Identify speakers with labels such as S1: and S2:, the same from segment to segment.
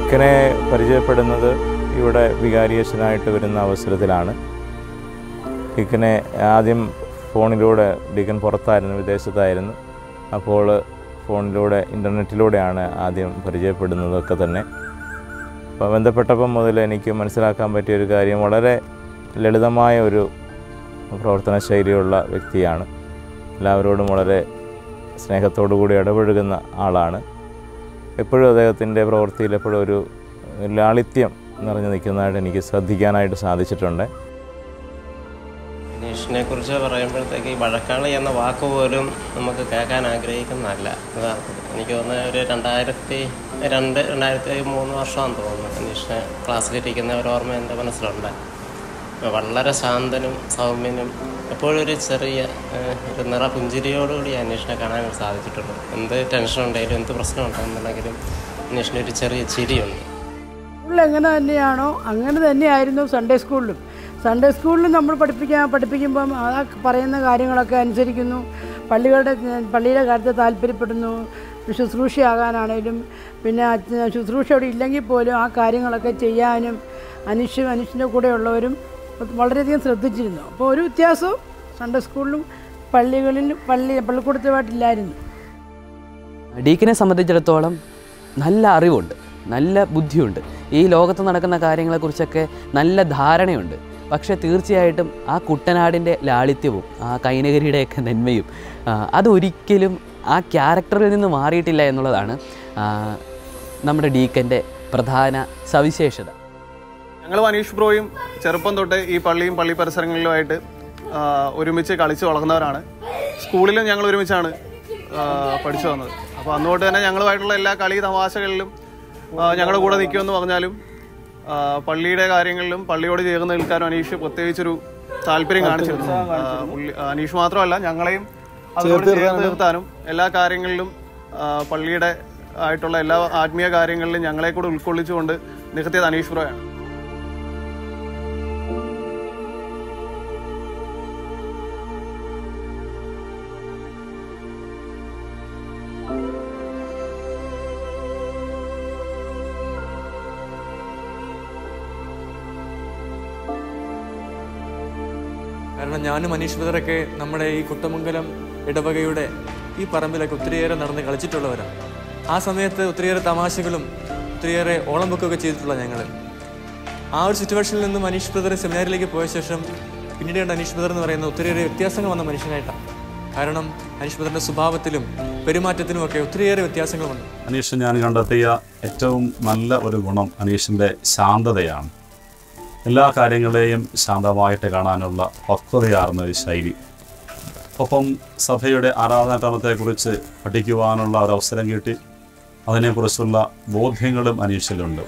S1: ഡീക്കനെ പരിചയപ്പെടുന്നത് ഇവിടെ വികാരിയച്ഛനായിട്ട് വരുന്ന അവസരത്തിലാണ് ഡീക്കനെ ആദ്യം ഫോണിലൂടെ ഡീക്കൻ പുറത്തായിരുന്നു വിദേശത്തായിരുന്നു അപ്പോൾ ഫോണിലൂടെ ഇൻ്റർനെറ്റിലൂടെയാണ് ആദ്യം പരിചയപ്പെടുന്നതൊക്കെ തന്നെ അപ്പോൾ ബന്ധപ്പെട്ടപ്പം മുതൽ എനിക്ക് മനസ്സിലാക്കാൻ പറ്റിയ ഒരു കാര്യം വളരെ ലളിതമായ ഒരു പ്രവർത്തന ശൈലിയുള്ള വ്യക്തിയാണ് എല്ലാവരോടും വളരെ സ്നേഹത്തോടു കൂടി ഇടപഴകുന്ന ആളാണ് എപ്പോഴും അദ്ദേഹത്തിൻ്റെ പ്രവൃത്തിയിൽ എപ്പോഴും ഒരു ലാളിത്യം നിറഞ്ഞു നിൽക്കുന്നതായിട്ട് എനിക്ക് ശ്രദ്ധിക്കാനായിട്ട് സാധിച്ചിട്ടുണ്ട്
S2: വിനീഷിനെ കുറിച്ച് പറയുമ്പോഴത്തേക്ക് ഈ വഴക്കാളി എന്ന വാക്ക് പോലും നമുക്ക് കേൾക്കാൻ ആഗ്രഹിക്കുന്നതല്ല യഥാർത്ഥത്തിൽ എനിക്ക് തോന്നുന്നത് ഒരു രണ്ടായിരത്തി രണ്ട് രണ്ടായിരത്തി മൂന്ന് വർഷമാണെന്ന് തോന്നുന്നു വിനീഷിനെ ക്ലാസ്സിലിരിക്കുന്ന ഒരു ഓർമ്മ എൻ്റെ മനസ്സിലുണ്ട് വളരെ ശാന്തനും സൗമ്യനും എപ്പോഴും ഒരു ചെറിയ ഏഹ്, ഒരു നിറ പുഞ്ചിരിയോടുകൂടി അന്വേഷണെ കാണാൻ സാധിച്ചിട്ടുണ്ട് എന്ത് ടെൻഷൻ ഉണ്ടെങ്കിലും എന്ത് പ്രശ്നം ഉണ്ടെന്നുണ്ടെങ്കിലും അന്വേഷണ ഒരു ചെറിയ ചിരിയുണ്ട്
S3: സ്കൂളിൽ എങ്ങനെ തന്നെയാണോ അങ്ങനെ തന്നെയായിരുന്നു സൺഡേ സ്കൂളിലും സൺഡേ സ്കൂളിൽ നമ്മൾ പഠിപ്പിക്കാൻ പഠിപ്പിക്കുമ്പം ആ പറയുന്ന കാര്യങ്ങളൊക്കെ അനുസരിക്കുന്നു പള്ളികളുടെ പള്ളിയുടെ കാര്യത്തിൽ താല്പര്യപ്പെടുന്നു ശുശ്രൂഷയാകാനാണേലും പിന്നെ അച്ഛ- ശുശ്രൂഷ അവിടെ ഇല്ലെങ്കിൽ പോലും ആ കാര്യങ്ങളൊക്കെ ചെയ്യാനും അനിഷ് അനിഷിൻ്റെ കൂടെയുള്ളവരും വളരെയധികം ശ്രദ്ധിച്ചിരുന്നു അപ്പോൾ ഒരു വ്യത്യാസവും സൺഡേ സ്കൂളിലും പള്ളികളിലും പള്ളി പള്ളിക്കൂടത്തുമായിട്ടില്ലായിരുന്നു
S4: ഡീക്കിനെ സംബന്ധിച്ചിടത്തോളം നല്ല അറിവുണ്ട് നല്ല ബുദ്ധിയുണ്ട് ഈ ലോകത്ത് നടക്കുന്ന കാര്യങ്ങളെക്കുറിച്ചൊക്കെ നല്ല ധാരണയുണ്ട് പക്ഷേ തീർച്ചയായിട്ടും ആ കുട്ടനാടിൻ്റെ ലാളിത്യവും ആ കൈനകരിയുടെയൊക്കെ നന്മയും ആ, അതൊരിക്കലും ആ ക്യാരക്ടറിൽ നിന്ന് മാറിയിട്ടില്ല എന്നുള്ളതാണ് ആ, നമ്മുടെ ഡീക്കൻ്റെ പ്രധാന സവിശേഷത
S5: ഞങ്ങൾ മനീഷ് ബ്രോയും ചെറുപ്പം തൊട്ട് ഈ പള്ളിയും പള്ളി പരിസരങ്ങളിലുമായിട്ട് ആ, ഒരുമിച്ച് കളിച്ച് വളർന്നവരാണ് സ്കൂളിലും ഞങ്ങൾ ഒരുമിച്ചാണ് ആ, പഠിച്ചു വന്നത് അപ്പോൾ അന്ന് തൊട്ട് തന്നെ ഞങ്ങളുമായിട്ടുള്ള എല്ലാ കളി തമാശകളിലും ആ, ഞങ്ങളുടെ കൂടെ നിൽക്കുമെന്ന് പറഞ്ഞാലും ആ, പള്ളിയുടെ കാര്യങ്ങളിലും പള്ളിയോട് ചേർന്ന് നിൽക്കാനും അനീഷ് പ്രത്യേകിച്ചൊരു താല്പര്യം കാണിച്ചിരുന്നു ആ, പുള്ളി- അനീഷ് മാത്രമല്ല ഞങ്ങളെയും അതിനോട് ചേർത്ത് നിർത്താനും എല്ലാ കാര്യങ്ങളിലും ആ, പള്ളിയുടെ ആയിട്ടുള്ള എല്ലാ ആത്മീയ കാര്യങ്ങളിലും ഞങ്ങളെ കൂടെ ഉൾക്കൊള്ളിച്ചുകൊണ്ട് നികത്തിയത് അനീഷ് ബ്രോയാണ്
S6: കാരണം ഞാനും മനീഷ് ബ്രദറൊക്കെ നമ്മുടെ ഈ കുട്ടമംഗലം ഇടവകയുടെ ഈ പറമ്പിലൊക്കെ ഒത്തിരിയേറെ നടന്ന് കളിച്ചിട്ടുള്ളവരാണ് ആ സമയത്ത് ഒത്തിരിയേറെ തമാശകളും ഒത്തിരിയേറെ ഓളം ബുക്കൊക്കെ ചെയ്തിട്ടുള്ള ഞങ്ങൾ ആ ഒരു സിറ്റുവേഷനിൽ നിന്ന് മനീഷ് ബ്രദർ സെമിനാരിലേക്ക് പോയ ശേഷം പിന്നീട് കണ്ട അനീഷ് ബ്രദർ എന്ന് പറയുന്ന ഒത്തിരിയേറെ വ്യത്യാസങ്ങൾ വന്ന മനുഷ്യനായിട്ടാണ് കാരണം അനീഷ് ബ്രദറിൻ്റെ സ്വഭാവത്തിലും പെരുമാറ്റത്തിലും ഒക്കെ ഒത്തിരിയേറെ വ്യത്യാസങ്ങളുണ്ട്
S7: അനീഷ് ഞാൻ കണ്ടെത്തിയ ഏറ്റവും നല്ല ഒരു ഗുണം അനീഷിൻ്റെ ശാന്തതയാണ് എല്ലാ കാര്യങ്ങളെയും ശാന്തമായിട്ട് കാണാനുള്ള പക്വതയാർന്ന ഒരു ശൈലി ഒപ്പം സഭയുടെ ആരാധനാക്രമത്തെക്കുറിച്ച് പഠിക്കുവാനുള്ള ഒരു അവസരം കിട്ടി അതിനെക്കുറിച്ചുള്ള ബോധ്യങ്ങളും അനീഷിലുണ്ട്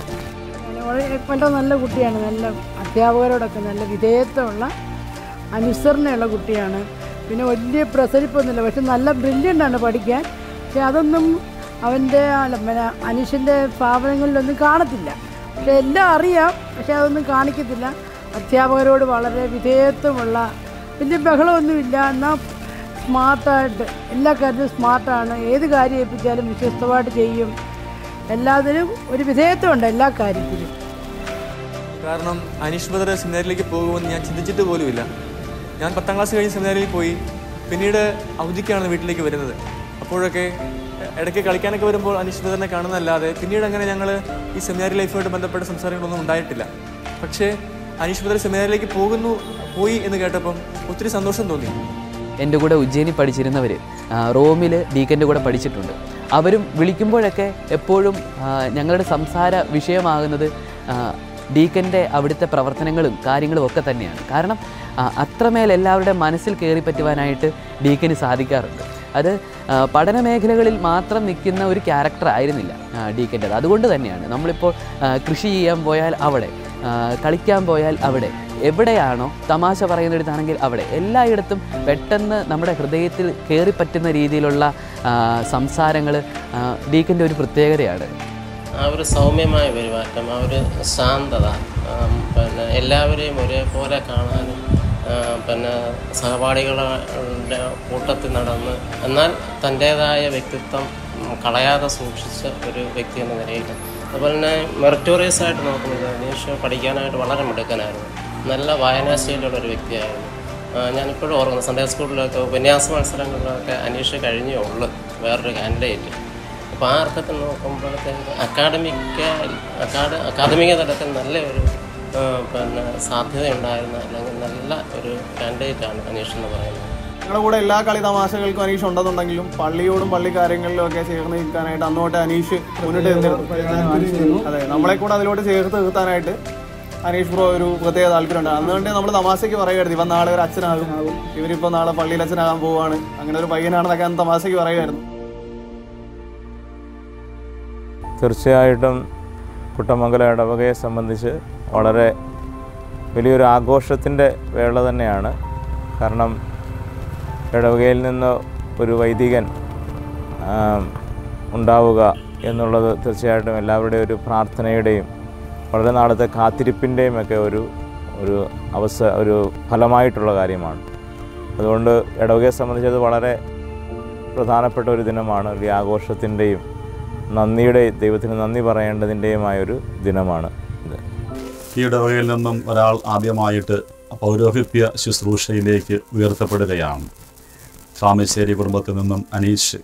S3: വളരെ വളരെ നല്ല കുട്ടിയാണ് നല്ല അധ്യാപകരോടൊക്കെ നല്ല വിധേയത്വമുള്ള അനുസരണയുള്ള കുട്ടിയാണ് പിന്നെ വലിയ പ്രസരിപ്പൊന്നുമില്ല പക്ഷെ നല്ല ബ്രില്യൻ്റ് ആണ് പഠിക്കാൻ പക്ഷെ അതൊന്നും അവൻ്റെ അല്ല, പിന്നെ അനീഷിൻ്റെ സ്ഥാപനങ്ങളിലൊന്നും കാണത്തില്ല പക്ഷെ എല്ലാം അറിയാം പക്ഷെ അതൊന്നും കാണിക്കത്തില്ല അധ്യാപകരോട് വളരെ വിധേയത്വമുള്ള വലിയ ബഹളമൊന്നുമില്ല എന്നാൽ സ്മാർട്ടായിട്ട് എല്ലാ കാര്യത്തിലും സ്മാർട്ടാണ് ഏത് കാര്യം ഏൽപ്പിച്ചാലും വിശ്വസ്തമായിട്ട് ചെയ്യും എല്ലാത്തിനും ഒരു വിധേയത്വമുണ്ട് എല്ലാ കാര്യത്തിലും
S6: കാരണം അനീഷ് ബ്രദർ സെമിനാരിലേക്ക് പോകുമെന്ന് ഞാൻ ചിന്തിച്ചിട്ട് പോലുമില്ല ഞാൻ പത്താം ക്ലാസ് കഴിഞ്ഞ് സെമിനാരിൽ പോയി പിന്നീട് അവധിക്കാണ് വീട്ടിലേക്ക് വരുന്നത് അപ്പോഴൊക്കെ എ- ഇടയ്ക്ക് കളിക്കാനൊക്കെ വരുമ്പോൾ അനീഷ് ബ്രദറിനെ കാണുന്നതല്ലാതെ പിന്നീട് അങ്ങനെ ഞങ്ങൾ ഈ സെമിനാരി ലൈഫുമായിട്ട് ബന്ധപ്പെട്ട സംസാരങ്ങളൊന്നും ഉണ്ടായിട്ടില്ല പക്ഷേ അനീഷ് ബ്രദർ സെമിനാരിലേക്ക് പോകുന്നു പോയി എന്ന് കേട്ടപ്പം ഒത്തിരി സന്തോഷം തോന്നി
S4: എൻ്റെ കൂടെ ഉജ്ജയിനി പഠിച്ചിരുന്നവർ റോമിൽ ഡീക്കൻ്റെ കൂടെ പഠിച്ചിട്ടുണ്ട് അവരും വിളിക്കുമ്പോഴൊക്കെ എപ്പോഴും ആ, ഞങ്ങളുടെ സംസാര വിഷയമാകുന്നത് ആ, ഡീക്കൻ്റെ അവിടുത്തെ പ്രവർത്തനങ്ങളും കാര്യങ്ങളും ഒക്കെ തന്നെയാണ് കാരണം ആ, അത്രമേൽ എല്ലാവരുടെ മനസ്സിൽ കയറി പറ്റുവാനായിട്ട് ഡീക്കന് സാധിക്കാറുണ്ട് അത് ആ, പഠന മേഖലകളിൽ മാത്രം നിൽക്കുന്ന ഒരു ക്യാരക്ടർ ആയിരുന്നില്ല ഡീക്കൻ്റെത് അതുകൊണ്ട് തന്നെയാണ് നമ്മളിപ്പോൾ ആ, കൃഷി ചെയ്യാൻ പോയാൽ അവിടെ ആ, കളിക്കാൻ പോയാൽ അവിടെ എവിടെയാണോ തമാശ പറയുന്നിടത്താണെങ്കിൽ അവിടെ എല്ലായിടത്തും പെട്ടെന്ന് നമ്മുടെ ഹൃദയത്തിൽ കയറി പറ്റുന്ന രീതിയിലുള്ള സംസാരങ്ങൾ ഡീക്കൻ്റെ ഒരു പ്രത്യേകതയാണ്
S2: ആ ഒരു സൗമ്യമായ പെരുമാറ്റം ആ ഒരു ശാന്തത ആം, പിന്നെ എല്ലാവരെയും ഒരേപോലെ കാണാനും ആ, പിന്നെ സഹപാഠികളുടെ കൂട്ടത്തിൽ നടന്ന് എന്നാൽ തൻ്റേതായ വ്യക്തിത്വം ഉം, കളയാതെ സൂക്ഷിച്ച ഒരു വ്യക്തി എന്ന നിലയിൽ അതുപോലെ തന്നെ മെറിറ്റോറിയസ് ആയിട്ട് നോക്കുന്നത് അനീഷ് പഠിക്കാനായിട്ട് വളരെ മിടുക്കനായിരുന്നു നല്ല വായനാശീലമുള്ള ഒരു വ്യക്തിയായിരുന്നു ആ, ഞാനിപ്പോഴും ഓർക്കുന്നു സൺഡേ സ്കൂളിലൊക്കെ ഉപന്യാസ മത്സരങ്ങളിലൊക്കെ അനീഷ് കഴിഞ്ഞേ ഉള്ളു വേറൊരു കാൻഡിഡേറ്റ് അപ്പോൾ ആ അർത്ഥത്തിൽ നോക്കുമ്പോഴത്തേക്ക് അക്കാഡമിക്ക അക്കാഡ അക്കാദമിക തലത്തിൽ നല്ലൊരു ആ, പിന്നെ സാധ്യതയുണ്ടായിരുന്ന അല്ലെങ്കിൽ നല്ല ഒരു കാൻഡിഡേറ്റാണ് അനീഷ് എന്ന് പറയുന്നത്
S5: ഞങ്ങളുടെ കൂടെ എല്ലാ കളി തമാശകൾക്കും അനീഷ് ഉണ്ടെന്നുണ്ടെങ്കിലും പള്ളിയോടും പള്ളി കാര്യങ്ങളിലും ഒക്കെ ചേർന്ന് നിൽക്കാനായിട്ട് അന്നോട്ട് അനീഷ് മുന്നിട്ട് നിന്നിരുന്നു അതെ നമ്മളെ കൂടെ അതിലോട്ട് ചേർത്ത് നിർത്താനായിട്ട് അനീഷ് ബ്രോ ഒരു പ്രത്യേക താല്പര്യമുണ്ട് അതുകൊണ്ട് നമ്മൾ തമാശയ്ക്ക് പറയുമായിരുന്നു ഇവൻ നാളെ ഒരു അച്ഛനാകും ഇവരിപ്പോൾ നാളെ പള്ളിയിൽ അച്ഛനാകാൻ പോവുകയാണ് അങ്ങനെ ഒരു പയ്യനാണെന്നൊക്കെ അന്ന് തമാശയ്ക്ക് പറയുമായിരുന്നു
S1: തീർച്ചയായിട്ടും കുട്ടമംഗലം ഇടവകയെ സംബന്ധിച്ച് വളരെ വലിയൊരു ആഘോഷത്തിൻ്റെ വേള തന്നെയാണ് കാരണം ഇടവകയിൽ നിന്ന് ഒരു വൈദികൻ ആം, ഉണ്ടാവുക എന്നുള്ളത് തീർച്ചയായിട്ടും എല്ലാവരുടെയും ഒരു പ്രാർത്ഥനയുടെയും വളരെ നാളത്തെ കാത്തിരിപ്പിൻ്റെയും ഒക്കെ ഒരു ഒരു അവസ ഒരു ഫലമായിട്ടുള്ള കാര്യമാണ് അതുകൊണ്ട് ഇടവകയെ സംബന്ധിച്ച് അത് വളരെ പ്രധാനപ്പെട്ട ഒരു ദിനമാണ് ഒരു ആഘോഷത്തിൻ്റെയും നന്ദിയുടെ ദൈവത്തിന് നന്ദി പറയേണ്ടതിൻ്റെയുമായൊരു ദിനമാണ് ഇത്
S7: ഈ ഇടവകയിൽ നിന്നും ഒരാൾ ആദ്യമായിട്ട് പൗരോഹിത്യ ശുശ്രൂഷയിലേക്ക് ഉയർത്തപ്പെടുകയാണ് കാമശ്ശേരി കുടുംബത്തിൽ നിന്നും അനീഷ്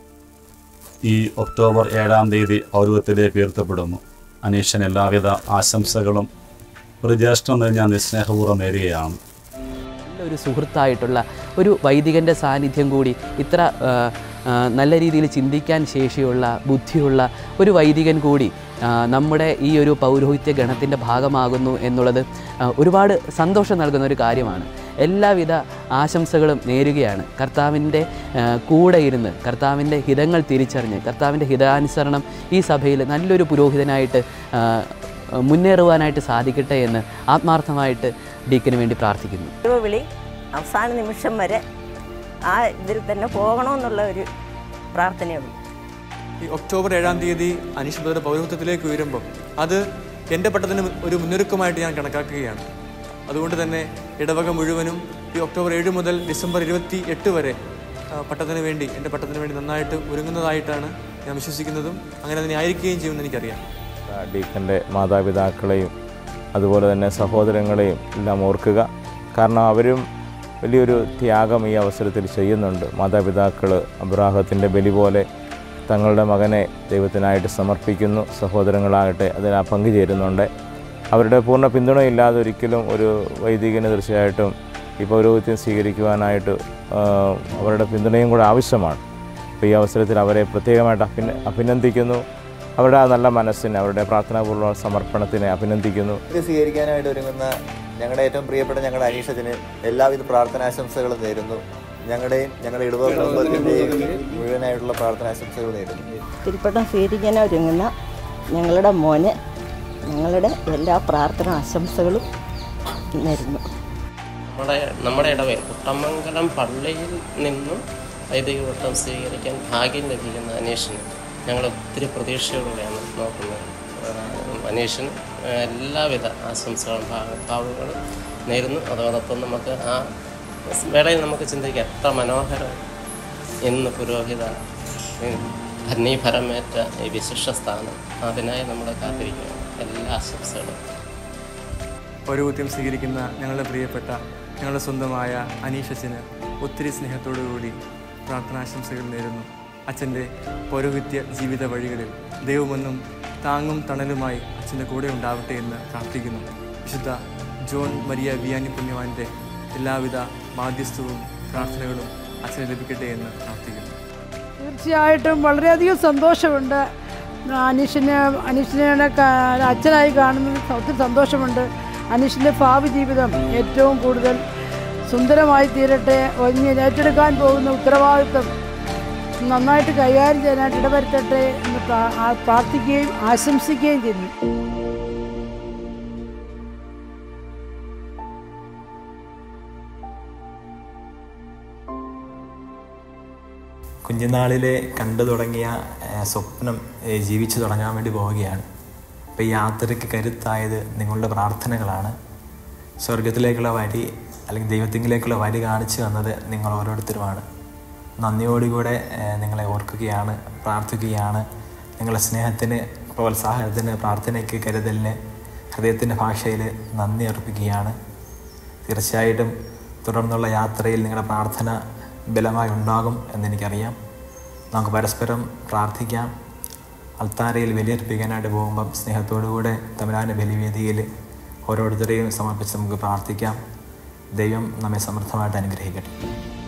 S7: ഈ ഒക്ടോബർ ഏഴാം തീയതി പൗരത്വത്തിലേക്ക് ഉയർത്തപ്പെടുന്നു അനീഷിന് എല്ലാവിധ ആശംസകളും ഒരു ജ്യേഷ്ഠം എന്ന് ഞാൻ സ്നേഹപൂർവ്വം നേരുകയാണ്
S4: നല്ലൊരു സുഹൃത്തായിട്ടുള്ള ഒരു വൈദികൻ്റെ സാന്നിധ്യം കൂടി ഇത്ര ആ, ആ, നല്ല രീതിയിൽ ചിന്തിക്കാൻ ശേഷിയുള്ള ബുദ്ധിയുള്ള ഒരു വൈദികൻ കൂടി ആ, നമ്മുടെ ഈ ഒരു പൗരോഹിത്യ ഗണത്തിൻ്റെ ഭാഗമാകുന്നു എന്നുള്ളത് ആ, ഒരുപാട് സന്തോഷം നൽകുന്ന ഒരു കാര്യമാണ് എല്ലാവിധ ആശംസകളും നേരുകയാണ് കർത്താവിൻ്റെ ആ, കൂടെ ഇരുന്ന് കർത്താവിൻ്റെ ഹിതങ്ങൾ തിരിച്ചറിഞ്ഞ് കർത്താവിൻ്റെ ഹിതാനുസരണം ഈ സഭയിൽ നല്ലൊരു പുരോഹിതനായിട്ട് ആ, മുന്നേറുവാനായിട്ട് സാധിക്കട്ടെ എന്ന് ആത്മാർത്ഥമായിട്ട് ഡീക്കിന് വേണ്ടി പ്രാർത്ഥിക്കുന്നു
S8: വിളി അവസാന നിമിഷം വരെ ആ ഇതിൽ തന്നെ പോകണമെന്നുള്ള ഒരു പ്രാർത്ഥനയുള്ളൂ
S6: ഈ ഒക്ടോബർ ഏഴാം തീയതി അനീഷ് ബ്രദർ പൗരത്വത്തിലേക്ക് ഉയരുമ്പോൾ അത് എൻ്റെ പട്ടത്തിന് ഒരു മുന്നൊരുക്കമായിട്ട് ഞാൻ കണക്കാക്കുകയാണ് അതുകൊണ്ട് തന്നെ ഇടവക മുഴുവനും ഈ ഒക്ടോബർ ഏഴ് മുതൽ ഡിസംബർ ഇരുപത്തി എട്ട് വരെ ആ, പട്ടത്തിന് വേണ്ടി എൻ്റെ പട്ടത്തിന് വേണ്ടി നന്നായിട്ട് ഒരുങ്ങുന്നതായിട്ടാണ് ഞാൻ വിശ്വസിക്കുന്നതും അങ്ങനെ തന്നെ ആയിരിക്കുകയും ചെയ്യുമെന്ന് എനിക്കറിയാം
S1: ഡീക്കൻ്റെ മാതാപിതാക്കളെയും അതുപോലെ തന്നെ സഹോദരങ്ങളെയും എല്ലാം ഓർക്കുക കാരണം അവരും വലിയൊരു ത്യാഗം ഈ അവസരത്തിൽ ചെയ്യുന്നുണ്ട് മാതാപിതാക്കൾ അബ്രാഹത്തിൻ്റെ ബലി പോലെ തങ്ങളുടെ മകനെ ദൈവത്തിനായിട്ട് സമർപ്പിക്കുന്നു സഹോദരങ്ങളാകട്ടെ അതിൽ ആ പങ്കുചേരുന്നുണ്ട് അവരുടെ പൂർണ്ണ പിന്തുണയില്ലാതെ ഒരിക്കലും ഒരു വൈദികന് തീർച്ചയായിട്ടും ഈ പൗരോഹിത്യം സ്വീകരിക്കുവാനായിട്ട് ആ, അവരുടെ പിന്തുണയും കൂടെ ആവശ്യമാണ് അപ്പോൾ ഈ അവസരത്തിൽ അവരെ പ്രത്യേകമായിട്ട് അഭിന അഭിനന്ദിക്കുന്നു അവരുടെ ആ നല്ല മനസ്സിനെ അവരുടെ പ്രാർത്ഥനാപൂർവ്വ സമർപ്പണത്തിനെ അഭിനന്ദിക്കുന്നു
S9: ഇത് സ്വീകരിക്കാനായിട്ട് ഒരുങ്ങുന്ന ഞങ്ങളുടെ ഏറ്റവും പ്രിയപ്പെട്ട ഞങ്ങളുടെ അനീഷത്തിന് എല്ലാവിധ പ്രാർത്ഥനാശംസകളും നേരുന്നു ഞങ്ങളുടെയും ഞങ്ങളുടെ ഇടവ കുടുംബത്തിൻ്റെയും മുഴുവനായിട്ടുള്ള പ്രാർത്ഥനാശംസകൾ നേരുന്നു
S8: തിരുപ്പട്ടം സ്വീകരിക്കാൻ ഒരുങ്ങുന്ന ഞങ്ങളുടെ മോന് ഞങ്ങളുടെ എല്ലാ പ്രാർത്ഥന ആശംസകളും നേരുന്നു
S2: നമ്മുടെ നമ്മുടെ ഇടവയിൽ കുട്ടമംഗലം പള്ളിയിൽ നിന്നും വൈദിക വട്ടം സ്വീകരിക്കാൻ ഭാഗ്യം ലഭിക്കുന്ന അനീഷിന് ഞങ്ങൾ ഒത്തിരി പ്രതീക്ഷയോടെയാണ് നോക്കുന്നത് ആഹ് അനീഷിന് എല്ലാവിധ ആശംസകളും ഭാ- ഭാവങ്ങളും നേരുന്നു അതോടൊപ്പം നമുക്ക് ആ വേളയിൽ നമുക്ക് ചിന്തിക്കാം എത്ര മനോഹരം ഇന്ന് പുരോഹിത ധന്യഫലമേറ്റ ഈ വിശിഷ്ട സ്ഥാനം അതിനായി നമ്മൾ കാത്തിരിക്കുകയാണ് എല്ലാ ആശംസകളും
S6: പൗരോഹിത്യം സ്വീകരിക്കുന്ന ഞങ്ങളുടെ പ്രിയപ്പെട്ട ഞങ്ങളുടെ സ്വന്തമായ അനീഷച്ചന് ഒത്തിരി സ്നേഹത്തോടുകൂടി പ്രാർത്ഥനാശംസകൾ നേരുന്നു അച്ഛൻ്റെ പൗരോഹിത്യ ജീവിത വഴികളിൽ ദൈവമെന്നും താങ്ങും തണലുമായി അച്ഛൻ്റെ കൂടെ ഉണ്ടാവട്ടെ എന്ന് പ്രാർത്ഥിക്കുന്നു വിശുദ്ധ ജോൺ മരിയ വിയാനി പുണ്യവാൻ്റെ എല്ലാവിധ മാധ്യസ്ഥവും പ്രാർത്ഥനകളും അച്ഛന് ലഭിക്കട്ടെ എന്ന് പ്രാർത്ഥിക്കുന്നു
S3: തീർച്ചയായിട്ടും വളരെയധികം സന്തോഷമുണ്ട് അനീഷിനെ അനീഷിനെ കാ- അച്ഛനായി കാണുന്നത് ഒത്തിരി സന്തോഷമുണ്ട് അനീഷിൻ്റെ ഭാവി ജീവിതം ഏറ്റവും കൂടുതൽ സുന്ദരമായി തീരട്ടെ ഒഞ്ഞ് ഏറ്റെടുക്കാൻ പോകുന്ന ഉത്തരവാദിത്വം നന്നായിട്ട് കൈകാര്യം ചെയ്യാനായിട്ട് ഇടവരുത്തട്ടെ എന്ന് പ്രാ- ആ- പ്രാർത്ഥിക്കുകയും ആശംസിക്കുകയും ചെയ്യുന്നു
S10: കുഞ്ഞുനാളിലെ കണ്ടു തുടങ്ങിയ ഏഹ്, സ്വപ്നം ഏഹ്, ജീവിച്ചു തുടങ്ങാൻ വേണ്ടി പോവുകയാണ് അപ്പോൾ ഈ യാത്രയ്ക്ക് കരുത്തായത് നിങ്ങളുടെ പ്രാർത്ഥനകളാണ് സ്വർഗത്തിലേക്കുള്ള വഴി അല്ലെങ്കിൽ ദൈവത്തിങ്കിലേക്കുള്ള വഴി കാണിച്ചു തന്നത് നിങ്ങൾ ഓരോരുത്തരുമാണ് നന്ദിയോടുകൂടെ ഏഹ്, നിങ്ങളെ ഓർക്കുകയാണ് പ്രാർത്ഥിക്കുകയാണ് നിങ്ങളുടെ സ്നേഹത്തിന് പ്രോത്സാഹനത്തിന് പ്രാർത്ഥനയ്ക്ക് കരുതലിന് ഹൃദയത്തിൻ്റെ ഭാഷയിൽ നന്ദി അർപ്പിക്കുകയാണ് തീർച്ചയായിട്ടും തുടർന്നുള്ള യാത്രയിൽ നിങ്ങളുടെ പ്രാർത്ഥന ബലമായി ഉണ്ടാകും എന്നെനിക്കറിയാം നമുക്ക് പരസ്പരം പ്രാർത്ഥിക്കാം അൾത്താരയിൽ ബലിയർപ്പിക്കാനായിട്ട് പോകുമ്പം സ്നേഹത്തോടുകൂടെ തമരാൻ്റെ ബലിവേദിയിൽ ഓരോരുത്തരെയും സമർപ്പിച്ച് നമുക്ക് പ്രാർത്ഥിക്കാം ദൈവം നമ്മെ സമൃദ്ധമായിട്ട് അനുഗ്രഹിക്കട്ടെ